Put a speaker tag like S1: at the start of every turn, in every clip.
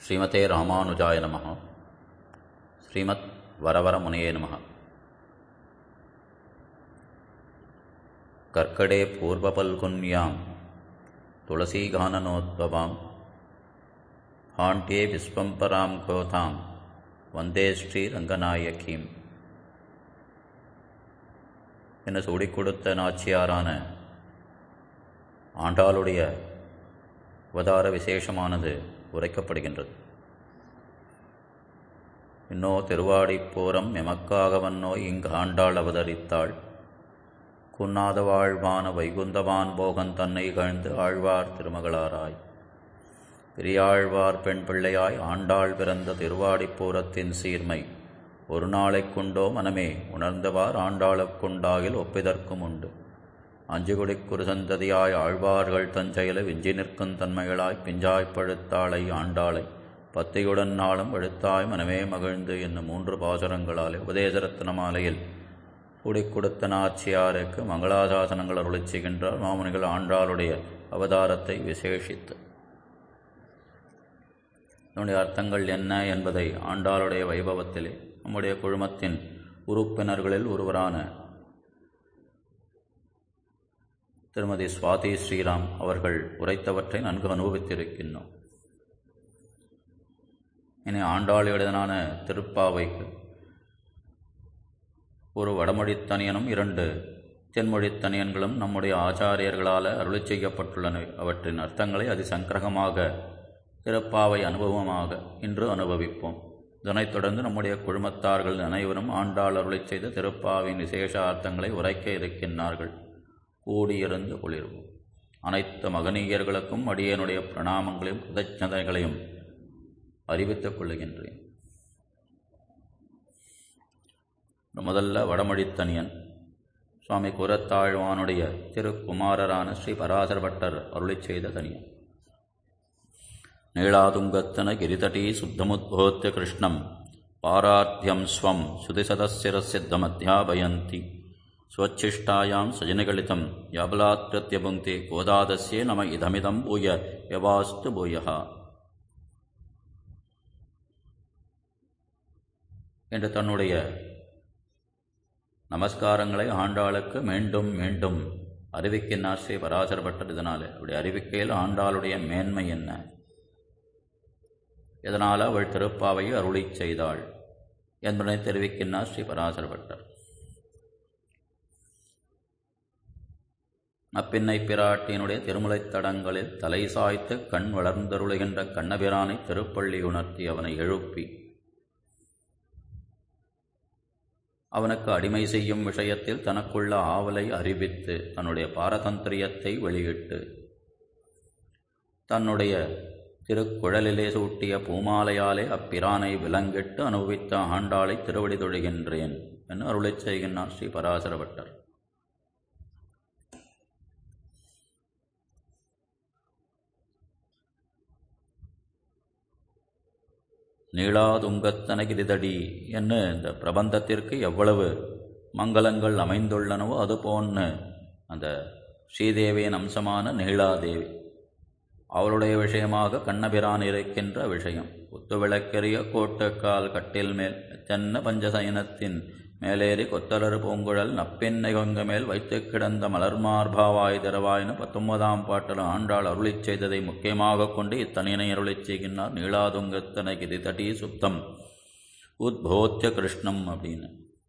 S1: ஸ்ரீமதே ராமானுஜாய நமः ஸ்ரீமத் வரவரமுனையே நமः கர்க்கடே பூர்வபல்குன்யாம் துளசீகானனோத்பவாம் ஹாண்டே விஸ்வம்பராம் கோதாம் வந்தே ஸ்ரீரங்கநாயகீம் என சூடிக் கொடுத்த நாச்சியாரான ஆண்டாளுடைய அவதார விசேஷமானது உரைக்கப்படுகின்றது இன்னோ திருவாடிப்போரம் எமக்காகவன்னோ இங்கு ஆண்டாள் அவதரித்தாள் குன்னாத வாழ்வான வைகுந்தவான் போகன் தன்னை கழ்ந்து ஆழ்வார் திருமகளாராய் பெரியாழ்வார் பெண் பிள்ளையாய் ஆண்டாள் பிறந்த திருவாடிப்பூரத்தின் சீர்மை ஒரு நாளைக் கொண்டோ மனமே உணர்ந்தவார் ஆண்டாளுக்குண்டாகில் ஒப்பிதற்கும் உண்டு அஞ்சுகுடிக் குருசந்ததியாய் ஆழ்வார்கள் தஞ்செயல விஞ்சி நிற்கும் தன்மைகளாய் பிஞ்சாய்ப் பழுத்தாளை ஆண்டாளை பத்தையுடன் நாளும் வெளுத்தாய் மனமே மகிழ்ந்து என்னும் மூன்று பாசுரங்களாலே உபதேசரத்ன மாலையில் கூடிக் கொடுத்த நாச்சியாருக்கு மங்களாசாசனங்கள் அருளிச் செய்கின்றார் மாமுனிகள் ஆண்டாளுடைய அவதாரத்தை விசேஷித்து இதனுடைய அர்த்தங்கள் என்ன என்பதை ஆண்டாளுடைய வைபவத்திலே நம்முடைய குழுமத்தின் உறுப்பினர்களில் ஒருவரான திருமதி சுவாதி ஸ்ரீராம் அவர்கள் உரைத்தவற்றை நன்கு அனுபவித்திருக்கின்றோம் இனி ஆண்டாளுடையதான திருப்பாவைக்கு ஒரு வடமொழித்தனியனும் இரண்டு தென்மொழித்தனியன்களும் நம்முடைய ஆச்சாரியர்களால் அருளி செய்யப்பட்டுள்ளன அவற்றின் அர்த்தங்களை அதிசங்கிரகமாக திருப்பாவை அனுபவமாக இன்று அனுபவிப்போம் இதனைத் தொடர்ந்து நம்முடைய குழுமத்தார்கள் அனைவரும் ஆண்டாள் அருளி செய்த திருப்பாவின் விசேஷ அர்த்தங்களை உரைக்க இருக்கின்றார்கள் கூடியிருந்து குளிர்வோம் அனைத்து மகனீயர்களுக்கும் அடியனுடைய பிரணாமங்களையும் கிருதஜதைகளையும் அறிவித்துக் கொள்ளுகின்றேன் முதல்ல வடமொழித்தனியன் சுவாமி குரத்தாழ்வானுடைய திருக்குமாரரான ஸ்ரீ பராசர பட்டர் அருளி செய்த தனியன் நீளாதுங்கத்தன கிரிதடீ சுத்தமுத்போத்திய கிருஷ்ணம் பாரார்த்தியம் ஸ்வம் சுதிசதசிரசித்தமத்தியாபயந்தி ஸ்வச்சிஷ்டாயாம் சஜனகலிதம் யாபலாத்ரத்ய புங்கே கோதாதஸ்யே நம இதமிதம் பூய யவாஸ்து பூயா என்று தன்னுடைய நமஸ்காரங்களை ஆண்டாளுக்கு மீண்டும் மீண்டும் அறிவிக்கின்றார் ஸ்ரீ பராசர பட்டர் இதனால் அவருடைய அறிவிக்கையில் ஆண்டாளுடைய மேன்மை என்ன இதனால் அவள் திருப்பாவையை அருளி செய்தாள் என்பதை தெரிவிக்கின்றார் ஸ்ரீ பராசர பட்டர் அப்பின்னை பிராட்டியினுடைய திருமுலைத் தடங்களில் தலை சாய்த்து கண் வளர்ந்தருளுகின்ற கண்ணபிரானை திருப்பள்ளி உணர்த்தி அவனை எழுப்பி அவனுக்கு அடிமை செய்யும் விஷயத்தில் தனக்குள்ள ஆவலை அறிவித்து தன்னுடைய பாரதந்திரியத்தை வெளியிட்டு தன்னுடைய திருக்குழலிலே சூட்டிய பூமாலையாலே அப்பிரானை விலங்கிட்டு அனுபவித்த ஆண்டாளை திருவடி தொழுகின்றேன் என்று அருளைச் செய்கின்றார் ஸ்ரீ பராசர பட்டர் நீளாதுங்கத்தன கிரிதடி என்று இந்த பிரபந்தத்திற்கு எவ்வளவு மங்களங்கள் அமைந்துள்ளனவோ அதுபோன்று அந்த ஸ்ரீதேவியின் அம்சமான நீளாதேவி அவளுடைய விஷயமாக கண்ணபிரான் இருக்கின்ற விஷயம் குத்து விளக்கெறிய கோட்டுக்கால் கட்டில் மேல் தென்ன பஞ்சசயனத்தின் மேலேறி கொத்தலர் பூங்குழல் நப்பெண்ணை கொங்க மேல் வைத்து கிடந்த மலர்மார்பாவாய் திரவாயின பத்தொன்பதாம் பாட்டில் ஆண்டாள் அருளிச் செய்ததை முக்கியமாக கொண்டு இத்தனியனை அருளிச் செய்கின்றார் நீளாதுங்கத்தனை கிரிதடி சுத்தம் உத்போத்திய கிருஷ்ணம் அப்படின்னு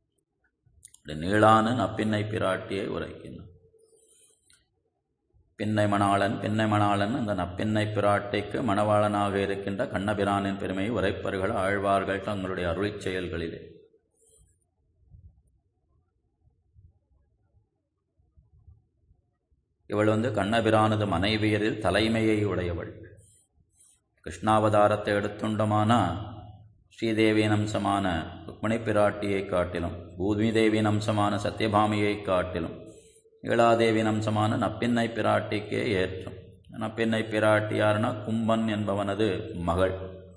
S1: நீளான நப்பின்னை பிராட்டியை உரைக்கின்றார் பின்னை மணாளன் பின்னை மணாளன் அந்த நப்பின்னை பிராட்டிக்கு மணவாளனாக இருக்கின்ற கண்ணபிரானின் பெருமையை உரைப்பர்கள் ஆழ்வார்கள் தங்களுடைய அருளிச் செயல்களிலே இவள் வந்து கண்ணபிரானது மனைவியரில் தலைமையை உடையவள் கிருஷ்ணாவதாரத்தை எடுத்துண்டோமானா ஸ்ரீதேவியின் அம்சமான ருக்மணி பிராட்டியை காட்டிலும் பூமி தேவியின் அம்சமான சத்யபாமியை காட்டிலும் ஈழாதேவியின் அம்சமான நப்பின்னை பிராட்டிக்கே ஏற்றம் நப்பின்னை பிராட்டி யாருன்னா கும்பன் என்பவனது மகள்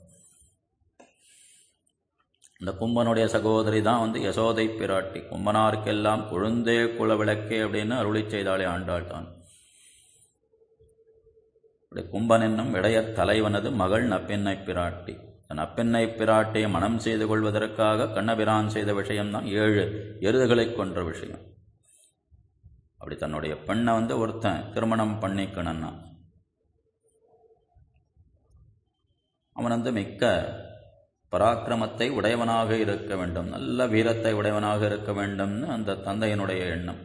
S1: இந்த கும்பனுடைய சகோதரி தான் வந்து யசோதை பிராட்டி கும்பனாருக்கெல்லாம் குழுந்தே குல விளக்கே அப்படின்னு அருளி செய்தாலே ஆண்டாள் தான் இப்படி கும்பன் என்னும் இடையர் தலைவனது மகள் நப்பெண்ணை பிராட்டி நப்பெண்ணை பிராட்டியை மனம் செய்து கொள்வதற்காக கண்ணபிரான் செய்த விஷயம்தான் ஏழு எருதுகளை கொன்ற விஷயம் அப்படி தன்னுடைய பெண்ணை வந்து ஒருத்தன் திருமணம் பண்ணிக்கணும்னா அவன் வந்து மிக்க பராக்கிரமத்தை உடையவனாக இருக்க வேண்டும் நல்ல வீரத்தை உடையவனாக இருக்க வேண்டும்னு அந்த தந்தையினுடைய எண்ணம்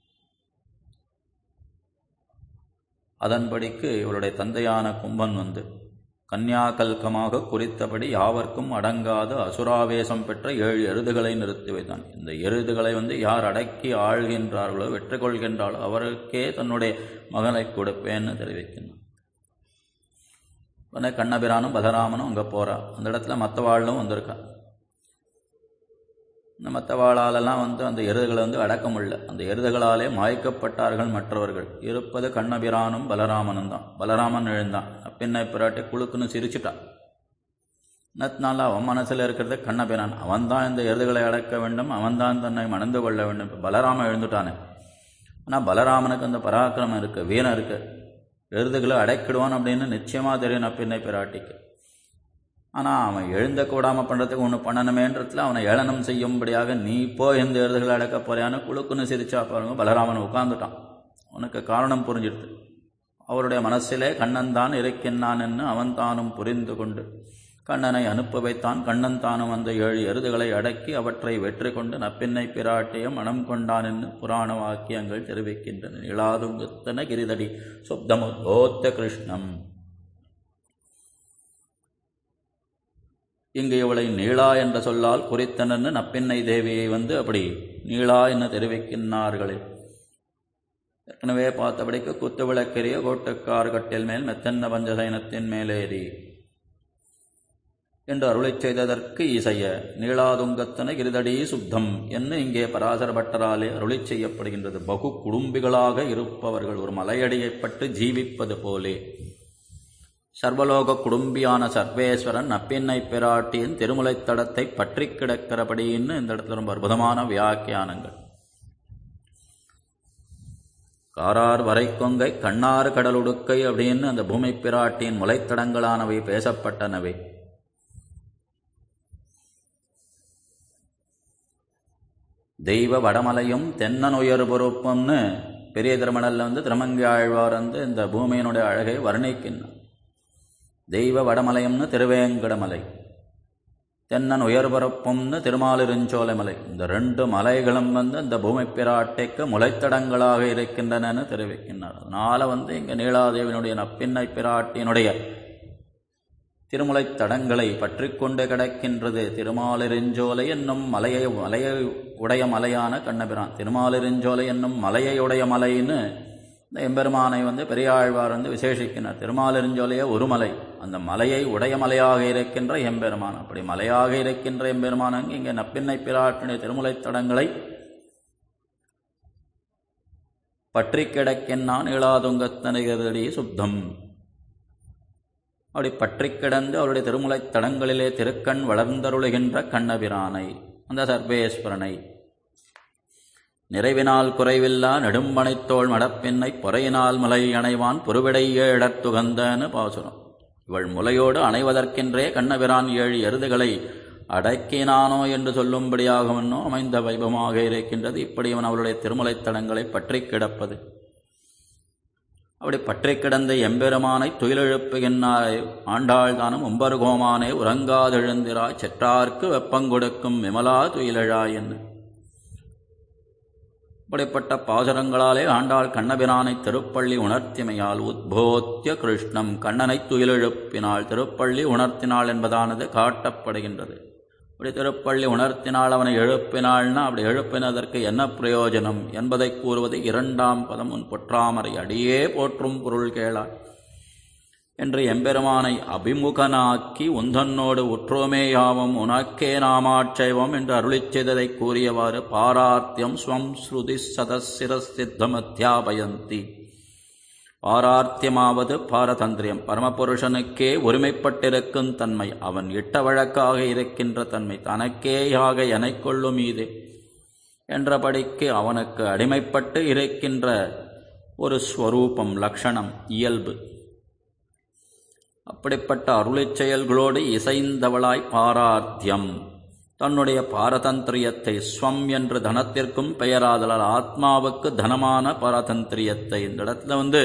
S1: அதன்படிக்கு இவளுடைய தந்தையான கும்பன் வந்து கன்யாகல்கமாக குறித்தபடி யாவர்க்கும் அடங்காத அசுராவேசம் பெற்ற ஏழு எருதுகளை நிறுத்தி வைத்தான் இந்த எருதுகளை வந்து யார் அடக்கி ஆள்கின்றார்களோ வெற்றி கொள்கின்றாலோ அவருக்கே தன்னுடைய மகனை கொடுப்பேன்னு தெரிவிக்கின்றான் உடனே கண்ணபிரானும் பலராமனும் அங்கே போகிறா அந்த இடத்துல மற்றவாளும் வந்திருக்கா இந்த மற்றவாளாலெல்லாம் வந்து அந்த எருதுகளை வந்து அடக்க முடியல அந்த எருதுகளாலே மாய்க்கப்பட்டார்கள் மற்றவர்கள் இருப்பது கண்ணபிரானும் பலராமனும் தான் பலராமன் எழுந்தான் பின்ன பிராட்டி குழுக்குன்னு சிரிச்சுட்டான் இன்னத்தினால அவன் மனசில் இருக்கிறது கண்ணபிரான் அவன் தான் இந்த எருதுகளை அடக்க வேண்டும் அவன் தான் தன்னை மணந்து கொள்ள வேண்டும் இப்போ பலராமன் எழுந்துட்டானே ஆனால் பலராமனுக்கு அந்த பராக்கிரமம் இருக்குது வீரம் இருக்குது எருதுகளை அடைக்கிடுவான் அப்படின்னு நிச்சயமாக தெரியும் நப்பின்னை பிராட்டிக்கு ஆனால் அவன் எழுந்த கூடாமல் பண்ணுறதுக்கு ஒன்று பண்ணணுமேன்றதுல அவனை ஏளனம் செய்யும்படியாக நீ போ எந்த எருதுகளை அடக்க போறியான்னு குழுக்குன்னு சிரிச்சா பாருங்க பலராமன் உட்கார்ந்துட்டான் உனக்கு காரணம் புரிஞ்சிடுது அவருடைய மனசிலே கண்ணன் தான் இருக்கின்றான் என்று அவன் தானும் புரிந்து கொண்டு கண்ணனை அனுப்ப வைத்தான் கண்ணன் தானும் அந்த ஏழு எருதுகளை அடக்கி அவற்றை வெற்றி கொண்டு நப்பின்னை பிராட்டிய மனம் கொண்டான் என்று புராண வாக்கியங்கள் தெரிவிக்கின்றன இளாதுங்கத்தன கிரிதடி சொப்தமுத்தோத்த கிருஷ்ணம் இங்கு இவளை நீளா என்ற சொல்லால் குறித்தனன்னு நப்பின்னை தேவியை வந்து அப்படி நீளா என தெரிவிக்கின்றார்களே ஏற்கனவே பார்த்தபடிக்கு குத்து விளக்கெரிய கோட்டுக்கார் கட்டில் மேல் மெத்தன்ன பஞ்சசைனத்தின் மேலேறி என்று அருளைச் செய்ததற்கு இசைய நீளாதுங்கத்தன கிருதடி சுத்தம் என்று இங்கே பராசர பட்டராலே அருளிச் செய்யப்படுகின்றது பகு குடும்பிகளாக இருப்பவர்கள் ஒரு மலையடியைப் பட்டு ஜீவிப்பது போலே சர்வலோக குடும்பியான சர்வேஸ்வரன் நப்பின்னை பிராட்டியின் திருமுலைத் தடத்தை பற்றி கிடக்கிறபடின்னு இந்த இடத்துல ரொம்ப அற்புதமான வியாக்கியானங்கள் காரார் வரைக்கொங்கை கண்ணாறு கடலுடுக்கை அப்படின்னு அந்த பூமி பிராட்டியின் முளைத்தடங்களானவை பேசப்பட்டனவை தெய்வ வடமலையும் தென்னனுயர் பொறுப்பும்னு பெரிய திருமணல்ல வந்து திருமங்கி ஆழ்வார் வந்து இந்த பூமியினுடைய அழகை வர்ணிக்கின்றார் தெய்வ வடமலையம்னு திருவேங்கடமலை தென்னன் உயர்பரப்பும்னு திருமாலிருஞ்சோலை மலை இந்த ரெண்டு மலைகளும் வந்து இந்த பூமி பிராட்டைக்கு முளைத்தடங்களாக இருக்கின்றனன்னு தெரிவிக்கின்றனர் அதனால வந்து இங்கே நீலாதேவியினுடைய நப்பின்னை பிராட்டியினுடைய திருமுலைத் தடங்களை பற்றி கொண்டு கிடக்கின்றது திருமாலிருஞ்சோலை என்னும் மலையை மலையை உடைய மலையான கண்ணபிரான் திருமாலிருஞ்சோலை என்னும் மலையை உடைய மலைன்னு இந்த எம்பெருமானை வந்து பெரியாழ்வார் வந்து விசேஷிக்கினார் திருமாலிருஞ்சோலைய ஒரு மலை அந்த மலையை உடைய மலையாக இருக்கின்ற எம்பெருமான் அப்படி மலையாக இருக்கின்ற எம்பெருமான் அங்கு இங்கே நப்பின்னை பிராட்டினுடைய திருமுலைத் தடங்களை பற்றி கிடக்கின்றான் இளாதுங்கத்தனகதடி சுத்தம் அப்படி பற்றி கிடந்து அவருடைய திருமுலைத் தடங்களிலே திருக்கண் வளர்ந்தருளுகின்ற கண்ணபிரானை அந்த சர்வேஸ்வரனை நிறைவினால் குறைவில்லா நெடும்பனைத்தோள் மடப்பெண்ணை பொறையினால் மலை அணைவான் பொறுவிடைய இடத்துகந்தன்னு பாசுரம் இவள் முலையோடு அணைவதற்கென்றே கண்ணபிரான் ஏழு எருதுகளை அடக்கினானோ என்று சொல்லும்படியாகவன்னோ அமைந்த வைபவமாக இருக்கின்றது இப்படி அவன் அவளுடைய திருமுலைத் தடங்களை பற்றி கிடப்பது அப்படி பற்றி கிடந்த எம்பெருமானை துயிலெழுப்புகின்றாய் ஆண்டாள் தானும் ஒம்பர்கோமானே உறங்காதெழுந்திராய் செற்றார்க்கு வெப்பங்கொடுக்கும் விமலா துயிலழாய் என்று இப்படிப்பட்ட பாசுரங்களாலே ஆண்டாள் கண்ணபிரானை திருப்பள்ளி உணர்த்திமையால் உத்போத்திய கிருஷ்ணம் கண்ணனை துயிலெழுப்பினாள் திருப்பள்ளி உணர்த்தினாள் என்பதானது காட்டப்படுகின்றது அப்படி திருப்பள்ளி உணர்த்தினாள் அவனை எழுப்பினாள்னா அப்படி எழுப்பினதற்கு என்ன பிரயோஜனம் என்பதை கூறுவது இரண்டாம் பதம் உன் பொற்றாமரை அடியே போற்றும் பொருள் கேளாள் என்று எம்பெருமானை அபிமுகனாக்கி உந்தன்னோடு உற்றோமேயாவும் உனக்கே நாமாட்சைவம் என்று அருளிச் செய்ததை கூறியவாறு பாரார்த்தியம் ஸ்வம் ஸ்ருதி சதசிரசித்தமத்தியாபயந்தி பாரார்த்தியமாவது பாரதந்திரியம் பரமபுருஷனுக்கே ஒருமைப்பட்டிருக்கும் தன்மை அவன் இட்ட வழக்காக இருக்கின்ற தன்மை தனக்கேயாக எனைக்கொள்ளும் இது என்றபடிக்கு அவனுக்கு அடிமைப்பட்டு இருக்கின்ற ஒரு ஸ்வரூபம் லக்ஷணம் இயல்பு அப்படிப்பட்ட அருளிச் செயல்களோடு இசைந்தவளாய் பாரார்த்தியம் தன்னுடைய பாரதந்திரியத்தை ஸ்வம் என்று தனத்திற்கும் பெயராதலால் ஆத்மாவுக்கு தனமான பாரதந்திரியத்தை இந்த இடத்துல வந்து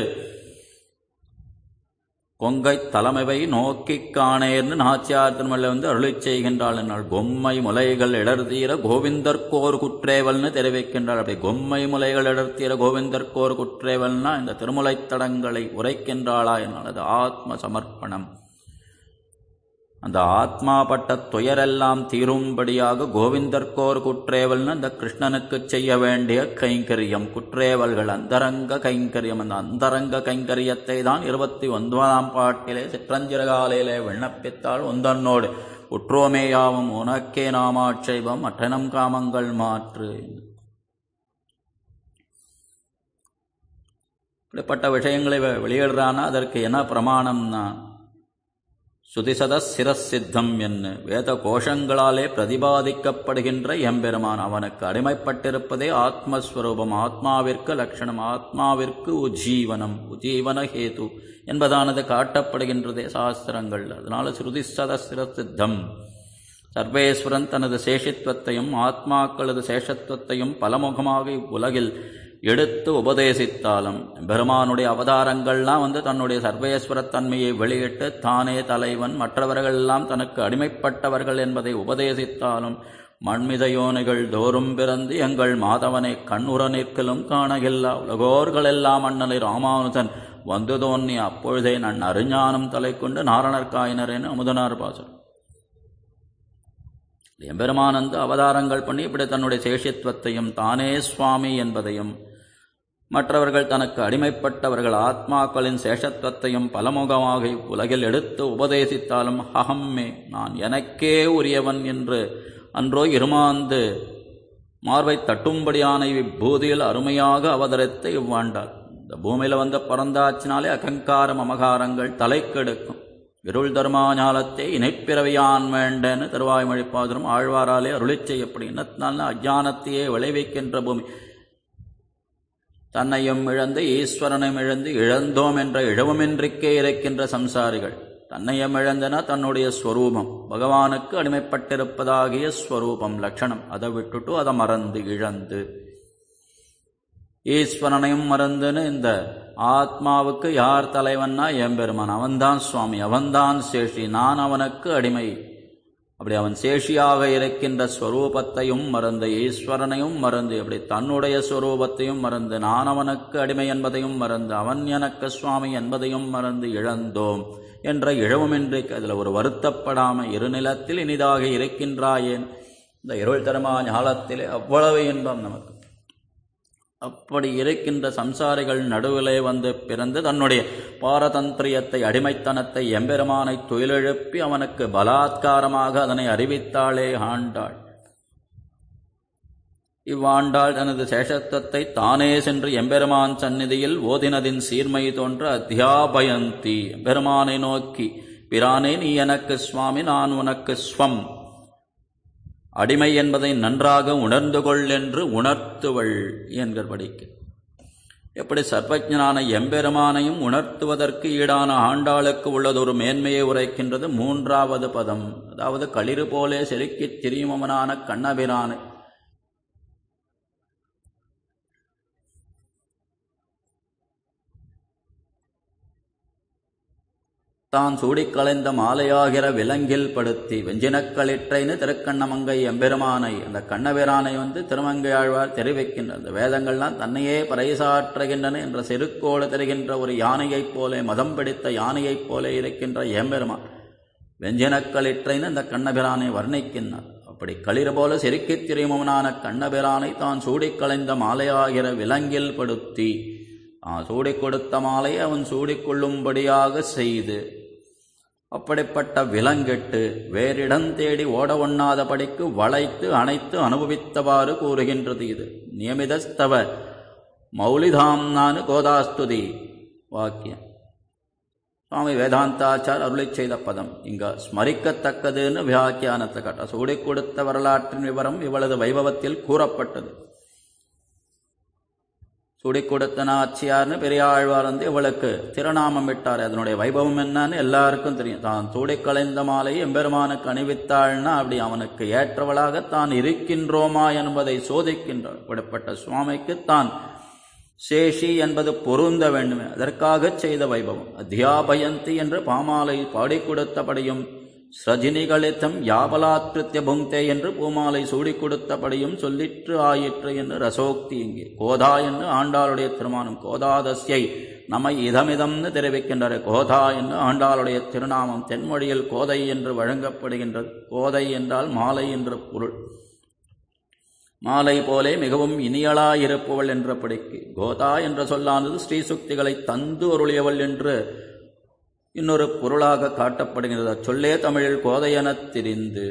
S1: கொங்கை தலைமைவை நோக்கி காணேர்னு நாச்சியார் திருமலை வந்து அருளிச் செய்கின்றாள் என்னால் கொம்மை முலைகள் இடர்தீர கோவிந்தர்கோர் குற்றேவல்னு தெரிவிக்கின்றாள் அப்படி கொம்மை முலைகள் இடர்தீர கோவிந்தர்கோர் குற்றேவல்னா இந்த திருமுலைத் தடங்களை உரைக்கின்றாளா என்னால் அது ஆத்ம சமர்ப்பணம் அந்த ஆத்மா பட்ட துயரெல்லாம் தீரும்படியாக கோவிந்தர்கோர் குற்றேவல்னு அந்த கிருஷ்ணனுக்கு செய்ய வேண்டிய கைங்கரியம் குற்றேவல்கள் அந்தரங்க கைங்கரியம் அந்த அந்தரங்க கைங்கரியத்தை தான் இருபத்தி ஒன்பதாம் பாட்டிலே சிற்றஞ்சிறகாலையிலே விண்ணப்பித்தால் உந்தன்னோடு உற்றோமேயாவும் உனக்கே நாமாட்சேபம் அட்டனம் காமங்கள் மாற்று இப்படிப்பட்ட விஷயங்களை வெளியிடுறானா அதற்கு என்ன பிரமாணம்னா சுதிசத சிரசித்தம் என்ன வேத கோஷங்களாலே பிரதிபாதிக்கப்படுகின்ற எம்பெருமான் அவனுக்கு அடிமைப்பட்டிருப்பதே ஆத்மஸ்வரூபம் ஆத்மாவிற்கு லட்சணம் ஆத்மாவிற்கு உஜீவனம் உஜீவன ஹேது என்பதானது காட்டப்படுகின்றதே சாஸ்திரங்கள் அதனால ஸ்ருதிசத சிரசித்தம் சர்வேஸ்வரன் தனது சேஷித்வத்தையும் ஆத்மாக்களது சேஷத்துவத்தையும் பலமுகமாக உலகில் எடுத்து உபதேசித்தாலும் பெருமானுடைய அவதாரங்கள்லாம் வந்து தன்னுடைய சர்வேஸ்வரத்தன்மையை வெளியிட்டு தானே தலைவன் மற்றவர்கள் எல்லாம் தனக்கு அடிமைப்பட்டவர்கள் என்பதை உபதேசித்தாலும் மண்மித யோனிகள் தோறும் பிறந்து எங்கள் மாதவனை கண்ணுற நிற்கலும் காணகில்லா உலகோர்களெல்லாம் அண்ணலை ராமானுஜன் வந்து தோன்னி அப்பொழுதே நான் அறிஞானம் தலை கொண்டு நாரணர்காயினரேன்னு அமுதனார் பாசர் எம்பெருமானந்து அவதாரங்கள் பண்ணி இப்படி தன்னுடைய சேஷித்வத்தையும் தானே சுவாமி என்பதையும் மற்றவர்கள் தனக்கு அடிமைப்பட்டவர்கள் ஆத்மாக்களின் சேஷத்துவத்தையும் பலமுகமாக உலகில் எடுத்து உபதேசித்தாலும் அகம்மே நான் எனக்கே உரியவன் என்று அன்றோ இருமாந்து மார்பை தட்டும்படியான இப்பூதியில் அருமையாக அவதரித்த இவ்வாண்டார் இந்த பூமியில் வந்த பிறந்தாச்சினாலே அகங்காரம் அமகாரங்கள் தலைக்கெடுக்கும் இருள் தர்மாஞாலத்தை இணைப்பிறவியான் வேண்டன்னு திருவாய்மொழிப்பாதரும் ஆழ்வாராலே அருளிச் செய்யப்படும் இன்னத்தினால அஜானத்தையே விளைவிக்கின்ற பூமி தன்னையும் இழந்து ஈஸ்வரனையும் இழந்து இழந்தோம் என்ற இழவுமின்றிக்கே இருக்கின்ற சம்சாரிகள் தன்னையும் இழந்தன தன்னுடைய ஸ்வரூபம் பகவானுக்கு அடிமைப்பட்டிருப்பதாகிய ஸ்வரூபம் லட்சணம் அதை விட்டுட்டு அதை மறந்து இழந்து ஈஸ்வரனையும் மறந்துன்னு இந்த ஆத்மாவுக்கு யார் தலைவன்னா எம்பெருமான் அவன்தான் சுவாமி அவன்தான் சேஷி நான் அவனுக்கு அடிமை அப்படி அவன் சேஷியாக இருக்கின்ற ஸ்வரூபத்தையும் மறந்து ஈஸ்வரனையும் மறந்து அப்படி தன்னுடைய ஸ்வரூபத்தையும் மறந்து நான் அவனுக்கு அடிமை என்பதையும் மறந்து அவன் எனக்கு சுவாமி என்பதையும் மறந்து இழந்தோம் என்ற இழவுமின்றி அதில் ஒரு வருத்தப்படாம இருநிலத்தில் இனிதாக இருக்கின்றாயேன் இந்த இருள் தருமா ஞாலத்திலே அவ்வளவு இன்பம் நமக்கு அப்படி இருக்கின்ற சம்சாரிகள் நடுவிலே வந்து பிறந்து தன்னுடைய பாரதந்திரியத்தை அடிமைத்தனத்தை எம்பெருமானை துயிலெழுப்பி அவனுக்கு பலாத்காரமாக அதனை அறிவித்தாளே ஆண்டாள் இவ்வாண்டாள் தனது சேஷத்துவத்தை தானே சென்று எம்பெருமான் சந்நிதியில் ஓதினதின் சீர்மை தோன்ற அத்தியாபயந்தி எம்பெருமானை நோக்கி பிரானே நீ எனக்கு சுவாமி நான் உனக்கு ஸ்வம் அடிமை என்பதை நன்றாக உணர்ந்து கொள் என்று உணர்த்துவள் என்கிறபடிக்கு எப்படி சர்வஜனான எம்பெருமானையும் உணர்த்துவதற்கு ஈடான ஆண்டாளுக்கு உள்ளதொரு மேன்மையை உரைக்கின்றது மூன்றாவது பதம் அதாவது களிறு போலே செலுக்கித் திரியுமவனான கண்ணபிரானை தான் சூடிக்கலைந்த மாலையாகிற விலங்கில் படுத்தி வெஞ்சினக்களிற்றைன்னு திருக்கண்ணமங்கை எம்பெருமானை அந்த கண்ணபிரானை வந்து திருமங்கை ஆழ்வார் தெரிவிக்கின்ற அந்த வேதங்கள்லாம் தன்னையே பறைசாற்றுகின்றன என்ற செருக்கோடு தெரிகின்ற ஒரு யானையைப் போலே மதம் பிடித்த யானையைப் போலே இருக்கின்ற எம்பெருமான் வெஞ்சினக்களிற்றைன்னு அந்த கண்ணபிரானை வர்ணிக்கின்றார் அப்படி களிர் போல செருக்கித் திரிமவனான கண்ணபிரானை தான் சூடிக்கலைந்த மாலையாகிற விலங்கில் படுத்தி சூடிக் கொடுத்த மாலை அவன் சூடிக்கொள்ளும்படியாக செய்து அப்படிப்பட்ட விலங்கெட்டு வேறிடம் தேடி ஓட ஒண்ணாதபடிக்கு வளைத்து அணைத்து அனுபவித்தவாறு கூறுகின்றது இது நியமிதஸ்தவ மௌலிதாம்னானு கோதாஸ்துதி வாக்கியம் சுவாமி வேதாந்தாச்சார் அருளை செய்த பதம் இங்க ஸ்மரிக்கத்தக்கதுன்னு வியாக்கியானத்தை காட்ட சூடிக் கொடுத்த வரலாற்றின் விவரம் இவளது வைபவத்தில் கூறப்பட்டது சுடி கொடுத்த நாச்சியார்னு பெரியாழ்வார் வந்து இவளுக்கு திருநாமம் விட்டார் அதனுடைய வைபவம் என்னன்னு எல்லாருக்கும் தெரியும் தான் சூடி கலைந்த மாலை எம்பெருமானுக்கு அணிவித்தாள்னா அப்படி அவனுக்கு ஏற்றவளாக தான் இருக்கின்றோமா என்பதை சோதிக்கின்றாள் இப்படிப்பட்ட சுவாமிக்கு தான் சேஷி என்பது பொருந்த வேண்டுமே அதற்காக செய்த வைபவம் அத்தியாபயந்தி என்று பாமாலை பாடிக் கொடுத்தபடியும் ஸ்ரஜினிகளித்தம் யாபலாத்கிருத்திய புங்கே என்று பூமாலை சூடிக் கொடுத்தபடியும் சொல்லிற்று ஆயிற்று என்று ரசோக்தி இங்கே கோதா என்று ஆண்டாளுடைய திருமானம் கோதாதஸ்யை நம்மை இதமிதம்னு தெரிவிக்கின்றார் கோதா என்று ஆண்டாளுடைய திருநாமம் தென்மொழியில் கோதை என்று வழங்கப்படுகின்றது கோதை என்றால் மாலை என்ற பொருள் மாலை போலே மிகவும் இனியலாயிருப்பவள் என்ற படிக்கு கோதா என்ற சொல்லானது ஸ்ரீசுக்திகளை தந்து அருளியவள் என்று இன்னொரு பொருளாக காட்டப்படுகிறது அச்சொல்லே தமிழில் கோதையெனத் திரிந்து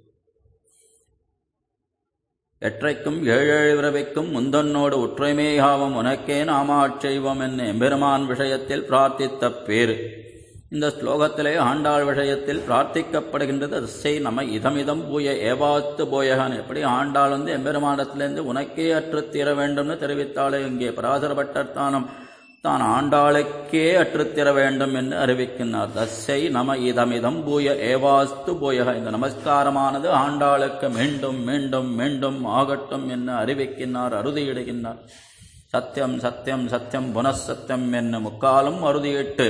S1: எற்றைக்கும் ஏழேழு விரவைக்கும் முந்தன்னோடு ஒற்றைமேயாவும் உனக்கே நாமாட்செய்வம் என்ன எம்பெருமான் விஷயத்தில் பிரார்த்தித்த பேரு இந்த ஸ்லோகத்திலே ஆண்டாள் விஷயத்தில் பிரார்த்திக்கப்படுகின்றது அசை நம்ம இதமிதம் பூய ஏவாத்து போயகான் எப்படி ஆண்டாள் வந்து எம்பெருமானத்திலிருந்து உனக்கே அற்று தீர வேண்டும்னு தெரிவித்தாலே இங்கே பராசரப்பட்டர் தானம் தான் ஆண்டாளுக்கே அற்றுத்திர வேண்டும் என்று அறிவிக்கின்றார் தஸ்ஸை நம இதமிதம் பூய ஏவாஸ்து பூயக இந்த நமஸ்காரமானது ஆண்டாளுக்கு மீண்டும் மீண்டும் மீண்டும் ஆகட்டும் என்று அறிவிக்கின்றார் அறுதியிடுகின்றார் சத்தியம் சத்தியம் சத்தியம் புனசத்தியம் என்ன முக்காலும் அறுதியிட்டு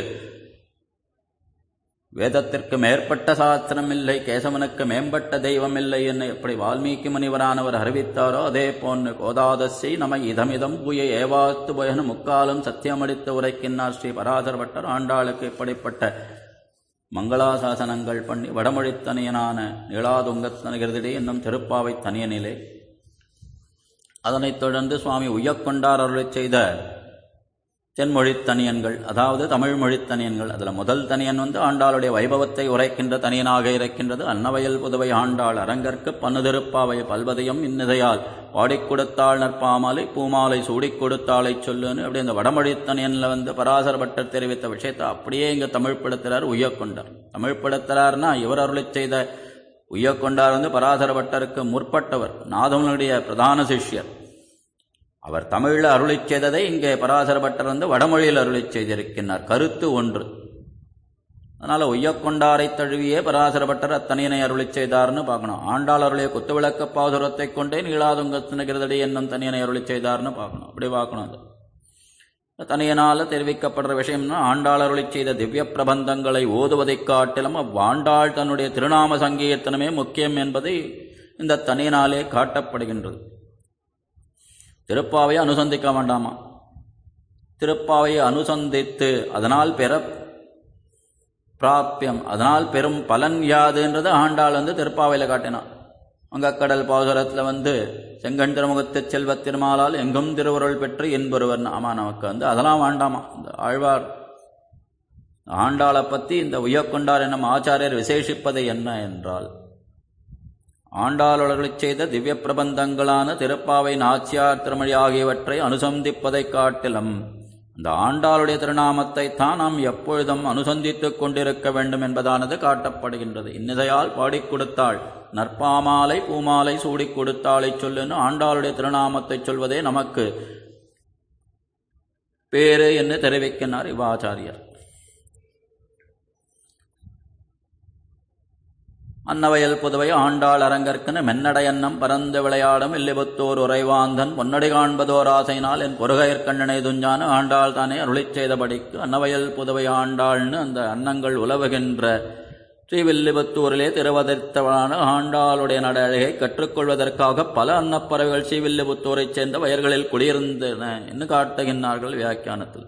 S1: வேதத்திற்கு மேற்பட்ட சாஸ்திரம் இல்லை கேசவனுக்கு மேம்பட்ட தெய்வம் இல்லை என்று எப்படி வால்மீகி முனிவரானவர் அறிவித்தாரோ அதே போன்று கோதாதசி நம இதமிதம் பூய ஏவாத்து பயனு முக்காலும் சத்தியமடித்து உரைக்கின்றார் ஸ்ரீ பராசர பட்டர் ஆண்டாளுக்கு இப்படிப்பட்ட மங்களாசாசனங்கள் பண்ணி வடமொழித்தனியனான நீளாதுங்கத்தனகிருதிடே என்னும் திருப்பாவை தனியனிலே அதனைத் தொடர்ந்து சுவாமி உய்யக்கொண்டார் அருளைச் செய்த தென்மொழித் தனியன்கள் அதாவது தமிழ் மொழித் தனியன்கள் அதில் முதல் தனியன் வந்து ஆண்டாளுடைய வைபவத்தை உரைக்கின்ற தனியனாக இருக்கின்றது அன்னவயல் புதுவை ஆண்டாள் அரங்கற்கு பன்னுதிருப்பாவை பல்வதையும் இன்னிதையால் பாடிக் கொடுத்தாள் நற்பாமாலை பூமாலை சூடிக் கொடுத்தாளைச் சொல்லுன்னு அப்படி இந்த வடமொழித் தனியனில் வந்து பராசர பட்டர் தெரிவித்த விஷயத்தை அப்படியே இங்கே தமிழ் படுத்துறார் உய்யக்கொண்டார் தமிழ் படுத்துறாருன்னா இவர் அருளைச் செய்த உய்யக்கொண்டார் வந்து பராசர பட்டருக்கு முற்பட்டவர் நாதவனுடைய பிரதான சிஷ்யர் அவர் தமிழில் அருளிச் செய்ததை இங்கே பராசர பட்டர் வந்து வடமொழியில் அருளிச் செய்திருக்கின்றார் கருத்து ஒன்று அதனால் ஒய்யக்கொண்டாரை தழுவியே பராசர பட்டர் அத்தனையனை அருளிச் செய்தார்னு பார்க்கணும் ஆண்டாள் அருளிய குத்துவிளக்க பாசுரத்தை கொண்டே நீளாதுங்கத்தினகிருதடி என்னும் தனியனை அருளிச் செய்தார்னு பார்க்கணும் அப்படி பார்க்கணும் அது தனியனால் தெரிவிக்கப்படுற விஷயம்னா ஆண்டாள் அருளிச் செய்த திவ்ய பிரபந்தங்களை ஓதுவதைக் காட்டிலும் அவ்வாண்டாள் தன்னுடைய திருநாம சங்கீர்த்தனமே முக்கியம் என்பதை இந்த தனியனாலே காட்டப்படுகின்றது திருப்பாவையை அனுசந்திக்க வேண்டாமா திருப்பாவையை அனுசந்தித்து அதனால் பெற பிராப்பியம் அதனால் பெரும் பலன் யாதுன்றது ஆண்டாள் வந்து திருப்பாவையில் காட்டினான் வங்கக்கடல் பாசுரத்தில் வந்து செங்கண் திருமுகத்து செல்வ திருமாலால் எங்கும் திருவுருள் பெற்று என்பொருவர் ஆமா நமக்கு வந்து அதெல்லாம் வேண்டாமா இந்த ஆழ்வார் ஆண்டாளை பற்றி இந்த உயக்கொண்டார் என்னும் ஆச்சாரியர் விசேஷிப்பது என்ன என்றால் ஆண்டாளர்களைச் செய்த திவ்ய பிரபந்தங்களான திருப்பாவை நாச்சியார் திருமொழி ஆகியவற்றை அனுசந்திப்பதைக் காட்டிலும் இந்த ஆண்டாளுடைய திருநாமத்தை தான் நாம் எப்பொழுதும் அனுசந்தித்துக் கொண்டிருக்க வேண்டும் என்பதானது காட்டப்படுகின்றது இன்னதையால் பாடிக் கொடுத்தாள் நற்பாமாலை பூமாலை சூடிக் கொடுத்தாளை சொல்லுன்னு ஆண்டாளுடைய திருநாமத்தை சொல்வதே நமக்கு பேரு என்று தெரிவிக்கின்றார் இவாச்சாரியர் அன்னவயல் புதுவை ஆண்டாள் அரங்கற்கென மென்னடையன்னம் பரந்து விளையாடும் இல்லிபுத்தூர் உறைவாந்தன் பொன்னடி காண்பதோர் ஆசையினால் என் பொறுகையற்கண்ணனை துஞ்சான ஆண்டாள் தானே அருளிச் செய்தபடிக்கு அன்னவயல் புதுவை ஆண்டாள்னு அந்த அன்னங்கள் உலவுகின்ற ஸ்ரீவில்லிபுத்தூரிலே திருவதிர்த்தவனான ஆண்டாளுடைய நடழகை கற்றுக்கொள்வதற்காக பல அன்னப்பறவைகள் ஸ்ரீவில்லிபுத்தூரைச் சேர்ந்த வயல்களில் குடியிருந்தன என்று காட்டுகின்றார்கள் வியாக்கியானத்தில்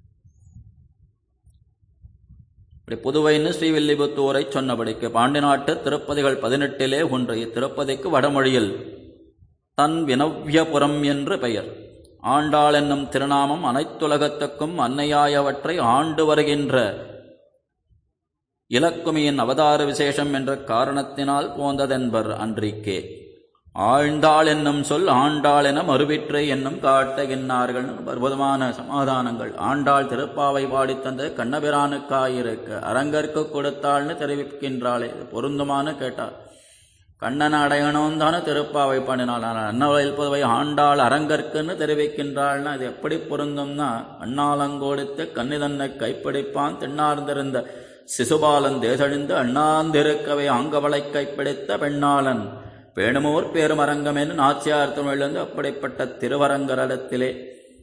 S1: இப்படி புதுவைன்னு ஸ்ரீவில்லிபுத்தூரை சொன்னபடிக்கு பாண்டி நாட்டு திருப்பதிகள் பதினெட்டிலே ஒன்று இத்திருப்பதிக்கு வடமொழியில் தன் வினவ்யபுரம் என்று பெயர் ஆண்டாள் என்னும் திருநாமம் அனைத்துலகத்துக்கும் அன்னையாயவற்றை ஆண்டு வருகின்ற இலக்குமியின் அவதார விசேஷம் என்ற காரணத்தினால் போந்ததென்பர் அன்றிக்கே ஆழ்ந்தாள் என்னும் சொல் ஆண்டாள் என மறுவிற்றை என்னும் காட்டுகின்றார்கள் அற்புதமான சமாதானங்கள் ஆண்டாள் திருப்பாவை பாடித்தந்த கண்ணபிரானுக்காயிருக்க அரங்கற்கு கொடுத்தாள்னு தெரிவிக்கின்றாளே இது பொருந்துமான்னு கேட்டார் கண்ணன் அடையணும் தானே திருப்பாவை பண்ணினாள் அன்னவழில் புதுவை ஆண்டாள் அரங்கற்குன்னு தெரிவிக்கின்றாள்னா இது எப்படி பொருந்தும்னா அண்ணாலங்கோடித்து கன்னிதன்னை கைப்பிடிப்பான் திண்ணார்ந்திருந்த சிசுபாலன் தேசழிந்து அண்ணாந்திருக்கவை ஆங்கவளை கைப்பிடித்த பெண்ணாளன் பேணுமோர் பேருமரங்கம் என்று நாச்சியார் தமிழிலிருந்து அப்படிப்பட்ட திருவரங்கரடத்திலே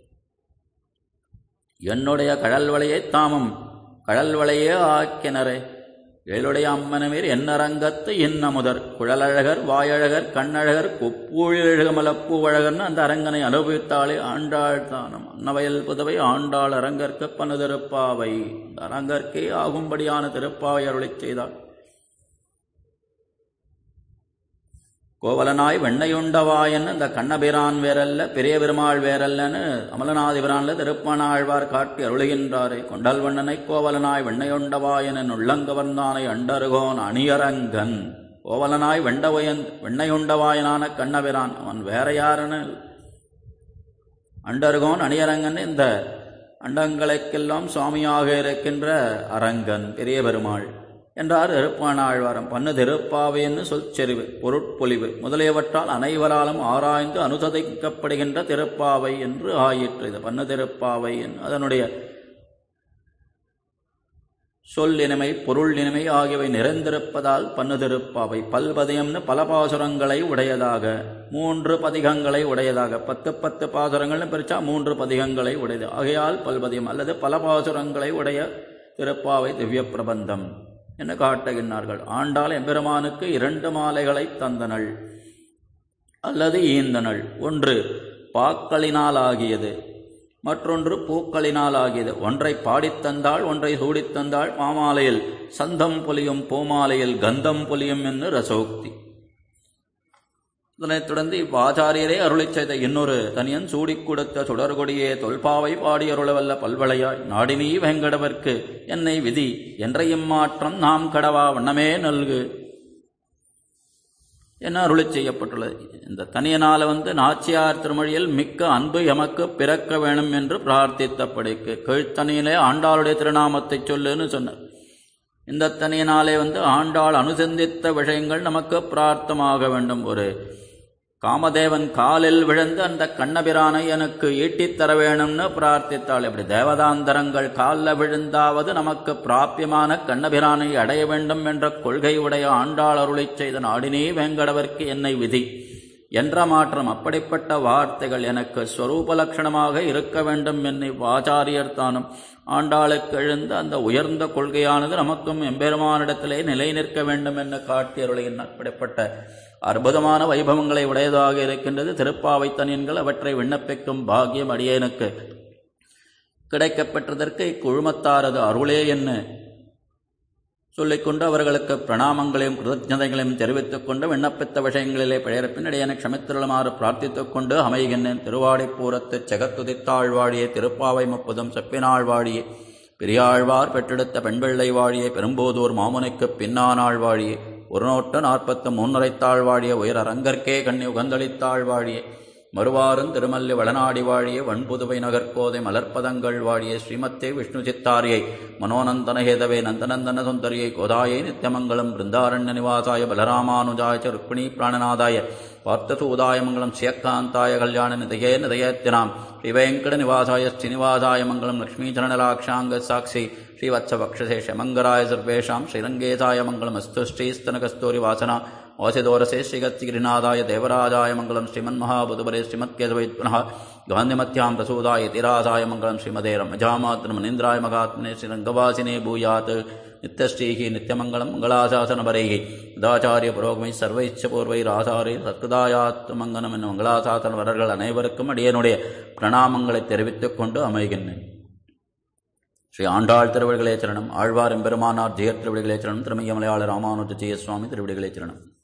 S1: என்னுடைய கடல் வளையை தாமும் கடல் வளையே ஆக்கினரே ஏழுடைய அம்மனமீர் என்னரங்கத்து இன்னமுதர் குழலழகர் வாயழகர் கண்ணழகர் கொப்பூழகமலப்பூவழகர்னு அந்த அரங்கனை அனுபவித்தாலே ஆண்டாள் தானம் அன்னவயல் புதவை ஆண்டாள் அரங்கற்கு பனு திருப்பாவை அந்த அரங்கற்கே ஆகும்படியான திருப்பாவை அருளிச் செய்தாள் கோவலனாய் வெண்ணையுண்டவாயன்னு இந்த கண்ணபிரான் வேறல்ல பெரிய பெருமாள் வேறல்லன்னு அமலநாதிபிரான்ல திருப்பனாழ்வார் காட்டி அருளுகின்றாரே கொண்டல் வண்ணனை கோவலனாய் வெண்ணையுண்டவாயனன் உள்ளங்கவர்ந்தானை அண்டருகோன் அணியரங்கன் கோவலனாய் வெண்டவயன் வெண்ணையுண்டவாயனான கண்ணபிரான் அவன் வேற யாருன்னு அண்டருகோன் அணியரங்கன் இந்த அண்டங்களுக்கெல்லாம் சுவாமியாக இருக்கின்ற அரங்கன் பெரிய பெருமாள் என்றார் திருப்பானாழ்வாரம் பண்ணு திருப்பாவைன்னு சொல் செறிவு பொருட்பொலிவு முதலியவற்றால் அனைவராலும் ஆராய்ந்து அனுசதிக்கப்படுகின்ற திருப்பாவை என்று ஆயிற்று இது பண்ணு திருப்பாவை அதனுடைய சொல் இனிமை பொருள் இனிமை ஆகியவை நிறைந்திருப்பதால் பண்ணு திருப்பாவை பல்பதியம்னு பல பாசுரங்களை உடையதாக மூன்று பதிகங்களை உடையதாக பத்து பத்து பாசுரங்கள்னு பிரிச்சா மூன்று பதிகங்களை உடையது ஆகையால் பல்பதியம் அல்லது பல பாசுரங்களை உடைய திருப்பாவை திவ்ய பிரபந்தம் என காட்டுகின்றார்கள் ஆண்டாள் எம்பெருமானுக்கு இரண்டு மாலைகளை தந்தனள் அல்லது ஈந்தனள் ஒன்று பாக்களினால் ஆகியது மற்றொன்று பூக்களினால் ஆகியது ஒன்றை பாடித் தந்தாள் ஒன்றை சூடித் தந்தாள் மாமாலையில் சந்தம் பொலியும் பூமாலையில் கந்தம் பொலியும் என்று ரசோக்தி இதனைத் தொடர்ந்து இவ்வாச்சாரியரே அருளிச் செய்த இன்னொரு தனியன் சூடிக் கொடுத்த சுடர்கொடியே தொல்பாவை பாடியருளவல்ல பல்வளையாய் நாடினீ வெங்கடவர்க்கு என்னை விதி என்ற இம்மாற்றம் நாம் கடவா வண்ணமே நல்கு என அருளிச் செய்யப்பட்டுள்ளது இந்த தனியனால வந்து நாச்சியார் திருமொழியில் மிக்க அன்பு எமக்கு பிறக்க வேணும் என்று பிரார்த்தித்தபடிக்கு கீழ்த்தனியிலே ஆண்டாளுடைய திருநாமத்தை சொல்லுன்னு சொன்னார் இந்த தனியினாலே வந்து ஆண்டாள் அனுசந்தித்த விஷயங்கள் நமக்கு பிரார்த்தமாக வேண்டும் ஒரு காமதேவன் காலில் விழுந்து அந்த கண்ணபிரானை எனக்கு ஈட்டித் தர வேணும்னு பிரார்த்தித்தாள் இப்படி தேவதாந்தரங்கள் காலில் விழுந்தாவது நமக்கு பிராபியமான கண்ணபிரானை அடைய வேண்டும் என்ற கொள்கை உடைய ஆண்டாள் அருளைச் செய்த நாடினே வேங்கடவர்க்கு என்னை விதி என்ற மாற்றம் அப்படிப்பட்ட வார்த்தைகள் எனக்கு ஸ்வரூப லட்சணமாக இருக்க வேண்டும் என்னை வாச்சாரியர் தானும் ஆண்டாளுக்கு எழுந்த அந்த உயர்ந்த கொள்கையானது நமக்கும் எம்பெருமானிடத்திலே நிலை நிற்க வேண்டும் என்று காட்டி அருளையின் அப்படிப்பட்ட அற்புதமான வைபவங்களை உடையதாக இருக்கின்றது திருப்பாவை தனியன்கள் அவற்றை விண்ணப்பிக்கும் பாக்கியம் அடியேனுக்கு கிடைக்கப்பெற்றதற்கு இக்குழுமத்தாரது அருளே என்ன சொல்லிக்கொண்டு அவர்களுக்கு பிரணாமங்களையும் கிருதஜதைகளையும் தெரிவித்துக் கொண்டு விண்ணப்பித்த விஷயங்களிலே பிழையற்பினடியனை க்ஷமித்திருளுமாறு பிரார்த்தித்துக் கொண்டு அமைகின்றேன் திருவாடிப்பூரத்து செகத்துதித்தாழ்வாழியே திருப்பாவை முப்பதும் செப்பினாழ்வாழியே பெரியாழ்வார் பெற்றெடுத்த பெண்பிள்ளை வாழியே பெரும்போதூர் மாமுனைக்கு பின்னானாள் வாழியே ஒரு நோட்டு நாற்பத்து மூன்னுரைத்தாள் வாழிய உயர் அரங்கற்கே கண்ணி உகந்தளித்தாள் வாழியே மறுவாரும் திருமல்லி வளநாடி வாழிய வன்புதுவை நகர்கோதை மலர்ப்பதங்கள் வாழிய ஸ்ரீமத்தே விஷ்ணு சித்தாரியை மனோநந்தனஹேதவே நந்தநந்தன சுந்தரியை கோதாயை நித்தியமங்கலம் பிருந்தாரண்ய நிவாசாய பலராமானுஜாய ச ருக்மிணி பிராணநாதாய பார்த்தசூதாய மங்கலம் சியக்காந்தாய கல்யாண நிதயே நிதயத்தினாம் ஸ்ரீவேங்கட நிவாசாய ஸ்ரீனிவாசாய மங்கலம் லக்ஷ்மீச்சரணலாக்ஷாங்க சாட்சி श्रीवत्सवक्षसे शमङ्गराय सर्वेषां श्रीरङ्गेशाय मङ्गलमस्तु श्रीस्तनकस्तूरि वासना ओसिदोरसे श्रीगत्सिगिरिनादाय देवराजाय मङ्गलं श्रीमन्महाबुधुबरे श्रीमत्केशवै पुनः गान्धिमत्यां प्रसूदाय तिरासाय मङ्गलं श्रीमदे रमजामातृमनीन्द्राय मगात्मने श्रीरङ्गवासिने भूयात् नित्यश्रीः नित्यमङ्गलं मङ्गलाशासनपरैः சதாச்சாரியபுரோகமை சர்வைச்ச பூர்வைராசாரி சத்குதாயாத்மங்கலம் என்னும் மங்களாசாசன வரர்கள் அனைவருக்கும் அடியனுடைய பிரணாமங்களை தெரிவித்துக் கொண்டு அமைகின்றேன் ஸ்ரீ ஆண்டாள் திருவிடுகளே சரணம் ஆழ்வார் எம்பெருமானார் ஜெயர் திருவிடுகளே சரணம் திருமையமலையாள ராமானுஜ ஜெய சுவாமி திருவிடுகளே சரணம்